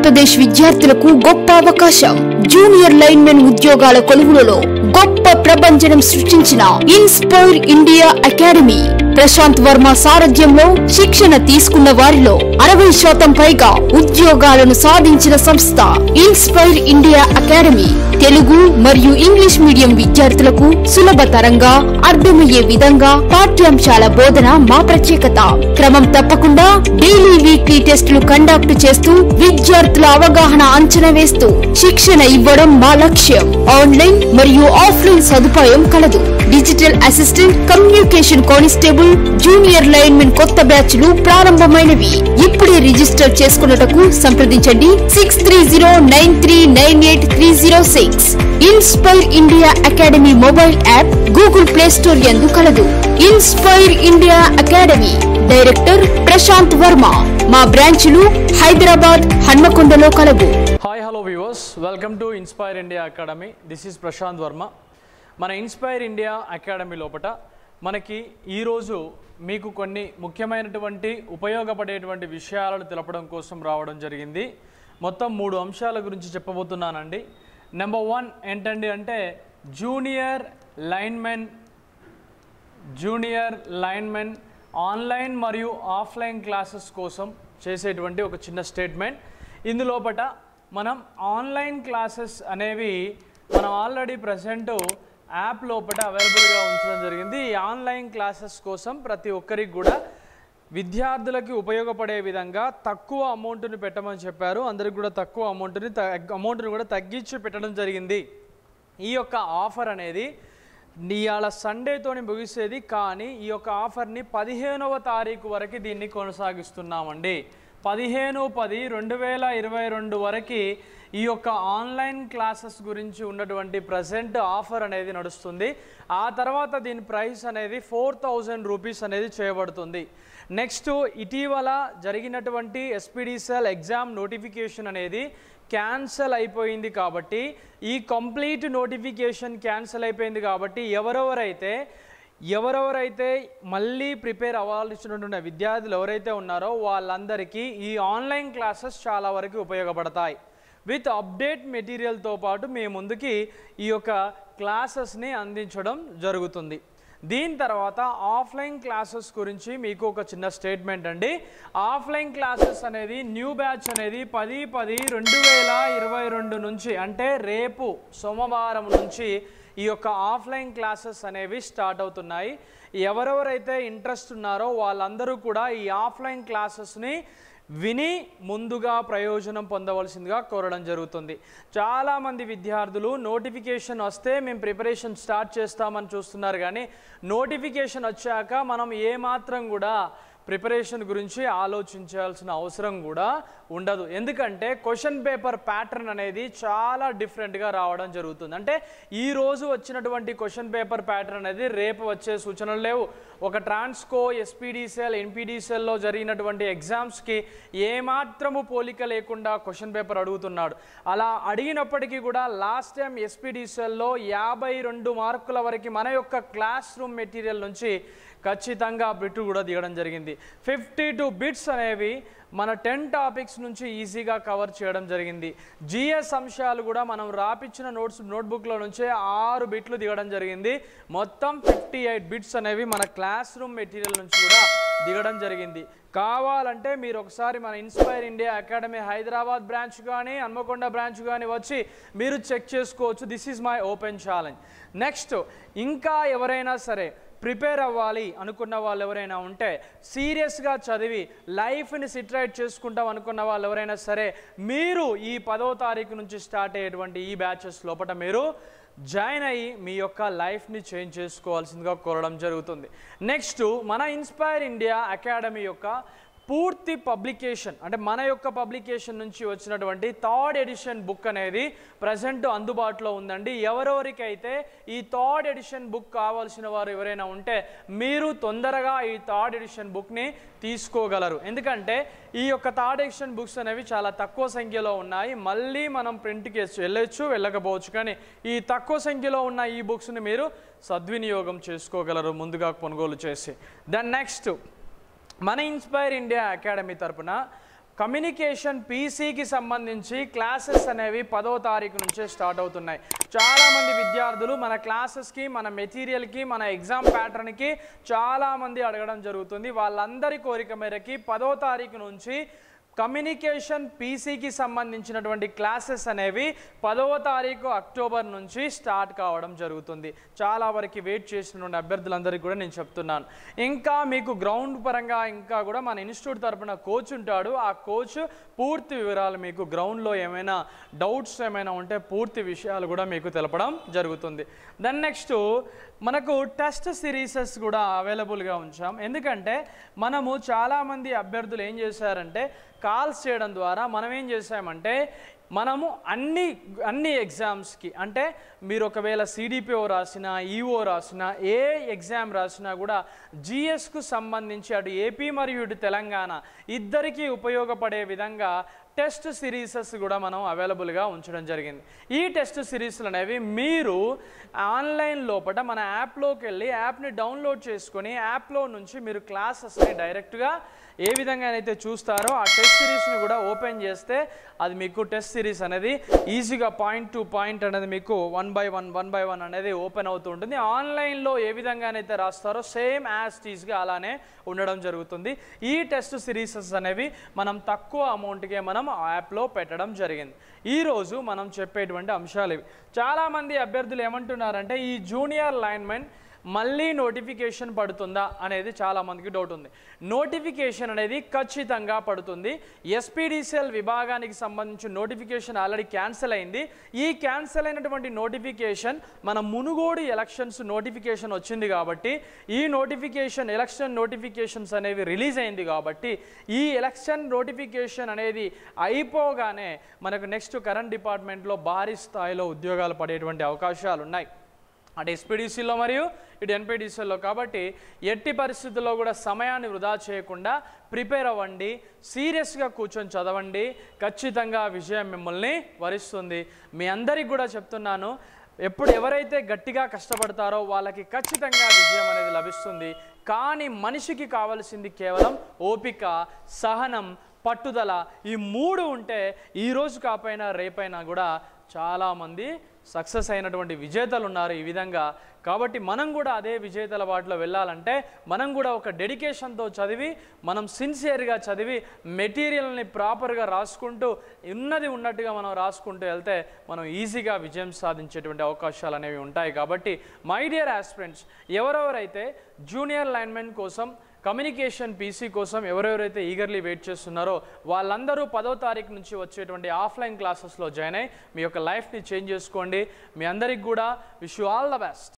ఆంధ్రప్రదేశ్ విద్యార్థులకు గొప్ప అవకాశం జూనియర్ లైన్మెన్ ఉద్యోగాల కొలువులలో గొప్ప ప్రభంజనం సృష్టించిన Inspire India Academy Prashant Varma సారథ్యంలో శిక్షణ తీసుకున్న వారిలో అరవై శాతం పైగా ఉద్యోగాలను సాధించిన సంస్థ ఇన్స్పైర్ ఇండియా అకాడమీ తెలుగు మరియు ఇంగ్లీష్ మీడియం విద్యార్థులకు సులభతరంగా అర్థమయ్యే విధంగా పాఠ్యాంశాల బోధన మా ప్రత్యేకత క్రమం తప్పకుండా డైలీ వీక్లీ టెస్టులు కండక్ట్ చేస్తూ విద్యార్థుల అవగాహన అంచనా వేస్తూ శిక్షణ ఇవ్వడం మా లక్ష్యం ఆన్లైన్ మరియు ఆఫ్లైన్ సదుపాయం కలదు digital assistant communication constable junior linemen కొత్త బ్యాచ్లు ప్రారంభమైనవి ఇప్పుడే రిజిస్టర్ చేసుకున్నటకు సంప్రదించండి six three zero nine three nine eight three zero six Inspire India Academy mobile app Google Play Store యందు కలదు Inspire India Academy director Prashant Varma మా బ్రాంచ్లు హైదరాబాద్ హన్మకొండలో కలవు hi hello viewers welcome to Inspire India Academy this is Prashant Varma మన Inspire India academy లోపట మనకి ఈరోజు మీకు కొన్ని ముఖ్యమైనటువంటి ఉపయోగపడేటువంటి విషయాలను తెలపడం కోసం రావడం జరిగింది మొత్తం మూడు అంశాల గురించి చెప్పబోతున్నానండి నెంబర్ వన్ ఏంటండి అంటే junior linemen junior linemen online మరియు ఆఫ్లైన్ క్లాసెస్ కోసం చేసేటువంటి ఒక చిన్న స్టేట్మెంట్ ఇందులోపట మనం ఆన్లైన్ క్లాసెస్ అనేవి మనం ఆల్రెడీ ప్రజెంట్ యాప్ లోపల అవైలబుల్గా ఉంచడం జరిగింది ఈ ఆన్లైన్ క్లాసెస్ కోసం ప్రతి ఒక్కరికి కూడా విద్యార్థులకి ఉపయోగపడే విధంగా తక్కువ అమౌంట్ని పెట్టమని చెప్పారు అందరికి కూడా తక్కువ అమౌంట్ని అమౌంట్ని కూడా తగ్గించి పెట్టడం జరిగింది ఈ యొక్క ఆఫర్ అనేది ఇవాళ సండేతోని ముగిసేది కానీ ఈ యొక్క ఆఫర్ని పదిహేనవ తారీఖు వరకు దీన్ని కొనసాగిస్తున్నామండి పదిహేను పది రెండు వేల ఇరవై రెండు వరకు ఈ యొక్క ఆన్లైన్ క్లాసెస్ గురించి ఉన్నటువంటి ప్రజెంట్ ఆఫర్ అనేది నడుస్తుంది ఆ తర్వాత దీని ప్రైస్ అనేది ఫోర్ థౌజండ్ రూపీస్ అనేది చేయబడుతుంది నెక్స్ట్ ఇటీవల జరిగినటువంటి ఎస్పీడీసీఎల్ ఎగ్జామ్ నోటిఫికేషన్ అనేది క్యాన్సల్ అయిపోయింది కాబట్టి ఈ కంప్లీట్ నోటిఫికేషన్ క్యాన్సల్ అయిపోయింది కాబట్టి ఎవరెవరైతే ఎవరెవరైతే మళ్ళీ ప్రిపేర్ అవ్వాల్సినటువంటి విద్యార్థులు ఎవరైతే ఉన్నారో వాళ్ళందరికీ ఈ ఆన్లైన్ క్లాసెస్ చాలా వరకు ఉపయోగపడతాయి విత్ అప్డేట్ మెటీరియల్తో పాటు మేము ముందుకి ఈ యొక్క క్లాసెస్ని అందించడం జరుగుతుంది దీని తర్వాత ఆఫ్లైన్ క్లాసెస్ గురించి మీకు ఒక చిన్న స్టేట్మెంట్ అండి ఆఫ్లైన్ క్లాసెస్ అనేది న్యూ బ్యాచ్ అనేది పది పది రెండు వేల ఇరవై రెండు నుంచి అంటే రేపు సోమవారం నుంచి ఈ యొక్క ఆఫ్లైన్ క్లాసెస్ అనేవి స్టార్ట్ అవుతున్నాయి ఎవరెవరైతే ఇంట్రెస్ట్ ఉన్నారో వాళ్ళందరూ కూడా ఈ ఆఫ్లైన్ క్లాసెస్ని విని ముందుగా ప్రయోజనం పొందవలసిందిగా కోరడం జరుగుతుంది చాలామంది విద్యార్థులు నోటిఫికేషన్ వస్తే మేము ప్రిపరేషన్ స్టార్ట్ చేస్తామని చూస్తున్నారు కానీ నోటిఫికేషన్ వచ్చాక మనం ఏమాత్రం కూడా ప్రిపరేషన్ గురించి ఆలోచించాల్సిన అవసరం కూడా ఉండదు ఎందుకంటే క్వశ్చన్ పేపర్ ప్యాటర్న్ అనేది చాలా డిఫరెంట్గా రావడం జరుగుతుంది అంటే ఈ రోజు వచ్చినటువంటి క్వశ్చన్ పేపర్ ప్యాటర్న్ అనేది రేపు వచ్చే సూచనలు లేవు ఒక ట్రాన్స్కో ఎస్పీడీసీఎల్ ఎన్పీడీసీఎల్లో జరిగినటువంటి ఎగ్జామ్స్కి ఏమాత్రము పోలిక లేకుండా క్వశ్చన్ పేపర్ అడుగుతున్నాడు అలా అడిగినప్పటికీ కూడా లాస్ట్ టైం ఎస్పీడీసీఎల్లో యాభై రెండు మార్కుల వరకు మన యొక్క క్లాస్ రూమ్ మెటీరియల్ నుంచి ఖచ్చితంగా బిట్ కూడా దిగడం జరిగింది ఫిఫ్టీ టూ బిట్స్ అనేవి మన టెన్ టాపిక్స్ నుంచి ఈజీగా కవర్ చేయడం జరిగింది జిఎస్ అంశాలు కూడా మనం రాపిచ్చిన నోట్స్ నోట్బుక్లో నుంచే ఆరు బిట్లు దిగడం జరిగింది మొత్తం ఫిఫ్టీ ఎయిట్ బిట్స్ అనేవి మన క్లాస్ రూమ్ మెటీరియల్ నుంచి కూడా దిగడం జరిగింది కావాలంటే మీరు ఒకసారి మన Inspire India Academy Hyderabad branch కానీ హన్మకొండ బ్రాంచ్ కానీ వచ్చి మీరు చెక్ చేసుకోవచ్చు this is my open challenge next ఇంకా ఎవరైనా సరే ప్రిపేర్ అవ్వాలి అనుకున్న వాళ్ళు ఎవరైనా ఉంటే సీరియస్గా చదివి లైఫ్ని సిట్రైట్ చేసుకుంటాం అనుకున్న వాళ్ళు ఎవరైనా సరే మీరు ఈ పదో తారీఖు నుంచి స్టార్ట్ అయ్యేటువంటి ఈ బ్యాచెస్ లోపల మీరు జాయిన్ అయ్యి మీ యొక్క లైఫ్ని చేంజ్ చేసుకోవాల్సిందిగా కోరడం జరుగుతుంది నెక్స్ట్ మన ఇన్స్పైర్ ఇండియా అకాడమీ యొక్క పూర్తి పబ్లికేషన్ అంటే మన యొక్క పబ్లికేషన్ నుంచి వచ్చినటువంటి థర్డ్ ఎడిషన్ బుక్ అనేది ప్రజెంట్ అందుబాటులో ఉందండి ఎవరెవరికైతే ఈ థర్డ్ ఎడిషన్ బుక్ కావాల్సిన వారు ఎవరైనా ఉంటే మీరు తొందరగా ఈ థర్డ్ ఎడిషన్ బుక్ని తీసుకోగలరు ఎందుకంటే ఈ యొక్క థర్డ్ ఎడిషన్ బుక్స్ అనేవి చాలా తక్కువ సంఖ్యలో ఉన్నాయి మళ్ళీ మనం ప్రింట్కి వెళ్ళొచ్చు వెళ్ళకపోవచ్చు కానీ ఈ తక్కువ సంఖ్యలో ఉన్న ఈ బుక్స్ని మీరు సద్వినియోగం చేసుకోగలరు ముందుగా కొనుగోలు చేసి దెన్ నెక్స్ట్ మన ఇన్స్పైర్ ఇండియా అకాడమీ తరపున కమ్యూనికేషన్ పీసీకి సంబంధించి క్లాసెస్ అనేవి పదో తారీఖు నుంచే స్టార్ట్ అవుతున్నాయి చాలామంది విద్యార్థులు మన క్లాసెస్కి మన మెటీరియల్కి మన ఎగ్జామ్ ప్యాటర్న్కి చాలామంది అడగడం జరుగుతుంది వాళ్ళందరి కోరిక మేరకి పదో తారీఖు నుంచి కమ్యూనికేషన్ పీసీకి సంబంధించినటువంటి క్లాసెస్ అనేవి పదవ తారీఖు అక్టోబర్ నుంచి స్టార్ట్ కావడం జరుగుతుంది చాలా వరకు వెయిట్ చేసినటువంటి అభ్యర్థులందరికీ కూడా నేను చెప్తున్నాను ఇంకా మీకు గ్రౌండ్ పరంగా ఇంకా కూడా మన ఇన్స్టిట్యూట్ తరపున కోచ్ ఉంటాడు ఆ కోచ్ పూర్తి వివరాలు మీకు గ్రౌండ్లో ఏమైనా డౌట్స్ ఏమైనా ఉంటే పూర్తి విషయాలు కూడా మీకు తెలపడం జరుగుతుంది దెన్ నెక్స్ట్ మనకు టెస్ట్ సిరీసెస్ కూడా అవైలబుల్గా ఉంచాం ఎందుకంటే మనము చాలామంది అభ్యర్థులు ఏం చేశారంటే కాల్స్ చేయడం ద్వారా మనం ఏం చేసామంటే మనము అన్ని అన్ని ఎగ్జామ్స్కి అంటే మీరు ఒకవేళ సిడిపిఓ రాసినా ఈఓ రాసినా ఏ ఎగ్జామ్ రాసినా కూడా జిఎస్కు సంబంధించి అటు ఏపీ మరియు ఇటు తెలంగాణ ఇద్దరికీ ఉపయోగపడే విధంగా టెస్ట్ సిరీసెస్ కూడా మనం అవైలబుల్గా ఉంచడం జరిగింది ఈ టెస్ట్ సిరీస్లు అనేవి మీరు ఆన్లైన్ లోపల మన యాప్లోకి వెళ్ళి యాప్ని డౌన్లోడ్ చేసుకొని యాప్లో నుంచి మీరు క్లాసెస్ని డైరెక్ట్గా ఏ విధంగా అయితే చూస్తారో ఆ టెస్ట్ సిరీస్ని కూడా ఓపెన్ చేస్తే అది మీకు టెస్ట్ సిరీస్ అనేది ఈజీగా పాయింట్ టు పాయింట్ అనేది మీకు one by one one by one అనేది ఓపెన్ అవుతూ ఉంటుంది ఆన్లైన్లో ఏ విధంగానైతే రాస్తారో సేమ్ యాజ్ టీస్గా అలానే ఉండడం జరుగుతుంది ఈ టెస్ట్ సిరీసెస్ అనేవి మనం తక్కువ అమౌంట్కే మనం ఆ యాప్లో పెట్టడం జరిగింది ఈరోజు మనం చెప్పేటువంటి అంశాలు ఇవి చాలామంది అభ్యర్థులు ఏమంటున్నారంటే ఈ జూనియర్ లైన్మెన్ మళ్ళీ నోటిఫికేషన్ పడుతుందా అనేది చాలా మందికి డౌట్ ఉంది నోటిఫికేషన్ అనేది ఖచ్చితంగా పడుతుంది ఎస్పీడీసీఎల్ విభాగానికి సంబంధించిన నోటిఫికేషన్ ఆల్రెడీ క్యాన్సిల్ అయింది ఈ క్యాన్సిల్ అయినటువంటి నోటిఫికేషన్ మన మునుగోడు ఎలక్షన్స్ నోటిఫికేషన్ వచ్చింది కాబట్టి ఈ నోటిఫికేషన్ ఎలక్షన్ నోటిఫికేషన్స్ అనేవి రిలీజ్ అయింది కాబట్టి ఈ ఎలక్షన్ నోటిఫికేషన్ అనేది అయిపోగానే మనకు నెక్స్ట్ కరెంట్ డిపార్ట్మెంట్లో భారీ స్థాయిలో ఉద్యోగాలు పడేటువంటి అవకాశాలు ఉన్నాయి అటు ఎస్పీడీసీలో మరియు ఇటు ఎన్పీడీసీలో కాబట్టి ఎట్టి పరిస్థితుల్లో కూడా సమయాన్ని వృధా చేయకుండా ప్రిపేర్ అవ్వండి సీరియస్గా కూర్చొని చదవండి ఖచ్చితంగా విజయం మిమ్మల్ని వరిస్తుంది మీ అందరికి కూడా చెప్తున్నాను ఎప్పుడు ఎవరైతే గట్టిగా కష్టపడతారో వాళ్ళకి ఖచ్చితంగా విజయం అనేది లభిస్తుంది కానీ మనిషికి కావలసింది కేవలం ఓపిక సహనం పట్టుదల ఈ మూడు ఉంటే ఈ రోజు కాపైనా రేపైనా కూడా చాలామంది సక్సెస్ అయినటువంటి విజేతలు ఉన్నారు ఈ విధంగా కాబట్టి మనం కూడా అదే విజేతల బాటలో వెళ్ళాలంటే మనం కూడా ఒక డెడికేషన్తో చదివి మనం సిన్సియర్గా చదివి మెటీరియల్ని ప్రాపర్గా రాసుకుంటూ ఉన్నది ఉన్నట్టుగా మనం రాసుకుంటూ వెళ్తే మనం ఈజీగా విజయం సాధించేటువంటి అవకాశాలు అనేవి ఉంటాయి కాబట్టి మై డియర్ ఆస్పిరెంట్స్ ఎవరెవరైతే జూనియర్ లైన్మెన్ కోసం కమ్యూనికేషన్ పీసీ కోసం ఎవరెవరైతే ఈగర్లీ వెయిట్ చేస్తున్నారో వాళ్ళందరూ పదో తారీఖు నుంచి వచ్చేటువంటి ఆఫ్లైన్ క్లాసెస్లో జాయిన్ అయ్యి మీ యొక్క లైఫ్ని చేంజ్ చేసుకోండి మీ అందరికి కూడా wish you all the best